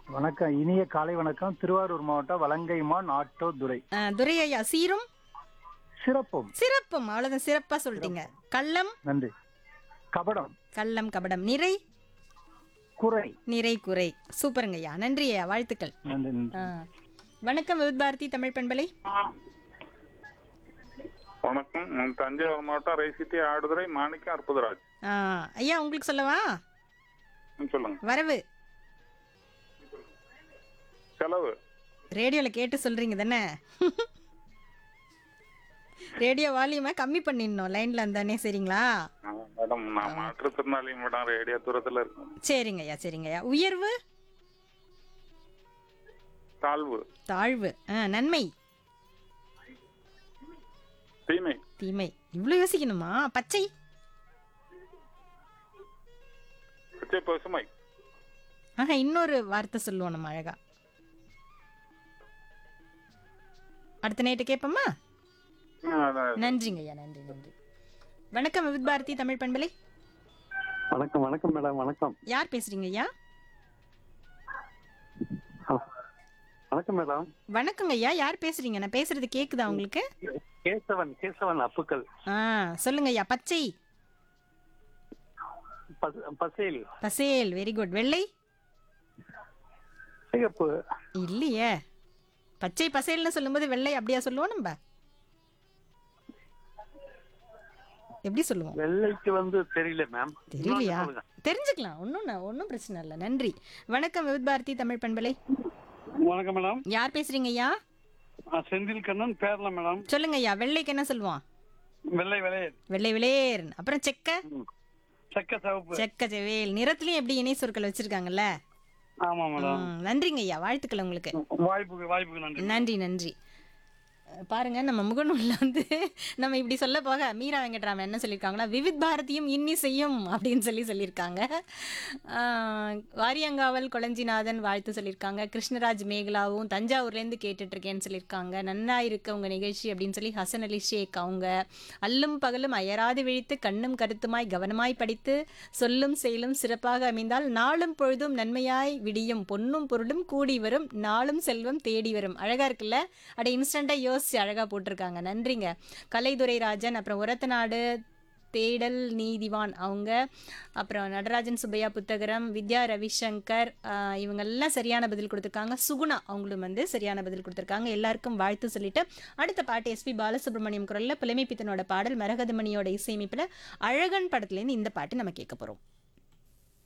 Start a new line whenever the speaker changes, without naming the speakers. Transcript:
வணக்கம் இனிய காலை வணக்கம் திருவாரூர் மாவட்டம் வலங்கைமான் ஆட்டோ துரை
ஆ, துரை ஐயா சீரும்
சிறப்பும்
சிறப்பும் அவ்வளவுதான் சிறப்பா சொல்லிட்டீங்க கள்ளம்
நன்றி கபடம்
கள்ளம் கபடம் நிறை
குறை
நிறை குறை சூப்பருங்க ஐயா நன்றி ஐயா வாழ்த்துக்கள்
நன்றி நன்றி.
ஆ. வணக்கம் வித் பாரதி தமிழ் பண்பலை
வணக்கம் நான் தஞ்சாவூர் மாவட்டம் ரைசிட்டி ஆடுதுறை மாணிக்கம் அற்புதராஜ்
ஆ, ஐயா உங்களுக்கு சொல்லவா
ம், சொல்லுங்க
வரவு
செலவு
ரேடியோல கேட்டு சொல்றீங்க தானே ரேடியோ வால்யூமை கம்மி பண்ணிடணும் லைன்ல இருந்தானே சரிங்களா
ஆ, மேடம் நான் மாற்றுத்திறனாளி மேடம் ரேடியோ தூரத்துல இருக்கேன்
சரிங்க ஐயா சரிங்க ஐயா உயர்வு
தாழ்வு
தாழ்வு ஆ, நன்மை
தீமை
தீமை இவ்வளோ யோசிக்கணுமா பச்சை
பச்சை பசுமை
ஆஹா இன்னொரு வார்த்தை சொல்லுவோம் நம்ம அழகா அடுத்த நைட்டு கேட்போமா
ஆ, அதான்.
நன்றிங்க ஐயா நன்றி நன்றி வணக்கம் வித் பாரதி தமிழ் பண்பலை
வணக்கம் வணக்கம் மேடம் வணக்கம்
யார் பேசுறீங்க ஐயா
ஆ. வணக்கம் மேடம்
வணக்கங்க ஐயா யார் பேசுறீங்க நான் பேசுறது கேக்குதா உங்களுக்கு
கேசவன் கேசவன் அப்புக்கள்
ஆ சொல்லுங்க ஐயா பச்சை
பச- பசேல்
பசேல் வெரி குட் வெள்ளை
சிகப்பு
இல்லையே பச்சை பசேல்னு சொல்லும்போது வெள்ளை அப்படியா சொல்லுவோம் நம்ம எப்படி சொல்லுவோம்
வெள்ளைக்கு வந்து தெரியல மேம்
தெரியலையா தெரிஞ்சுக்கலாம் ஒன்றும் ஒன்றும் பிரச்சனை இல்லை நன்றி வணக்கம் வித் பாரதி தமிழ் பண்பலை
வணக்கம் மேடம்
யார் பேசுறீங்க ஐயா
செந்தில் கண்ணன் பேரலாம் மேடம்
சொல்லுங்க ஐயா வெள்ளைக்கு என்ன சொல்லுவோம்
வெள்ளை வெளையர்
வெள்ளை விளையர் அப்புறம் செக்க
சக்க சிவப்பு
செக்க செவேல் நிறத்துலயும் எப்படி இணை சொற்கள் வச்சிருக்காங்கல்ல
ஆமா மேடம்
ம், நன்றிங்க ஐயா வாழ்த்துக்கள் உங்களுக்கு
வாய்ப்புக்கு வாய்ப்புக்கு நன்றி
நன்றி நன்றி அஹ் பாருங்க நம்ம முகநூல்ல வந்து நம்ம இப்படி சொல்ல போக மீரா வெங்கட்ராமன் என்ன சொல்லியிருக்காங்கன்னா விவித் பாரதியும் இன்னிசையும் அப்படின்னு சொல்லி சொல்லியிருக்காங்க ஆஹ் வாரியங்காவல் கொளஞ்சிநாதன் வாழ்த்து சொல்லியிருக்காங்க கிருஷ்ணராஜ் மேகலாவும் தஞ்சாவூர்லேருந்து கேட்டுட்டு இருக்கேன்னு சொல்லியிருக்காங்க நன்னா இருக்கு உங்க நிகழ்ச்சி அப்படின்னு சொல்லி ஹசன் அலி ஷேக் அவங்க அல்லும் பகலும் அயராது விழித்து கண்ணும் கருத்துமாய் கவனமாய் படித்து சொல்லும் செயலும் சிறப்பாக அமைந்தால் நாளும் பொழுதும் நன்மையாய் விடியும் பொன்னும் பொருளும் கூடி வரும் நாளும் செல்வம் தேடி வரும் அழகா இருக்குல்ல அப்படியே இன்ஸ்டண்ட்டாக யோசிச்சு அழகா போட்டிருக்காங்க நன்றிங்க கலைதுரை ராஜன் அப்புறம் உரத்தநாடு தேடல் நீதிவான் அவங்க அப்புறம் நடராஜன் சுப்பையா புத்தகரம் வித்யா ரவிசங்கர் ஆஹ் இவங்கெல்லாம் சரியான பதில் கொடுத்துருக்காங்க சுகுணா அவங்களும் வந்து சரியான பதில் கொடுத்துருக்காங்க எல்லாருக்கும் வாழ்த்து சொல்லிட்டு அடுத்த பாட்டு எஸ்பி பாலசுப்ரமணியம் குரல்ல புலமைப்பித்தனோட பாடல் மரகதமணியோட இசையமைப்பில் அழகன் படத்துலேருந்து இந்த பாட்டு நம்ம கேட்க போகிறோம்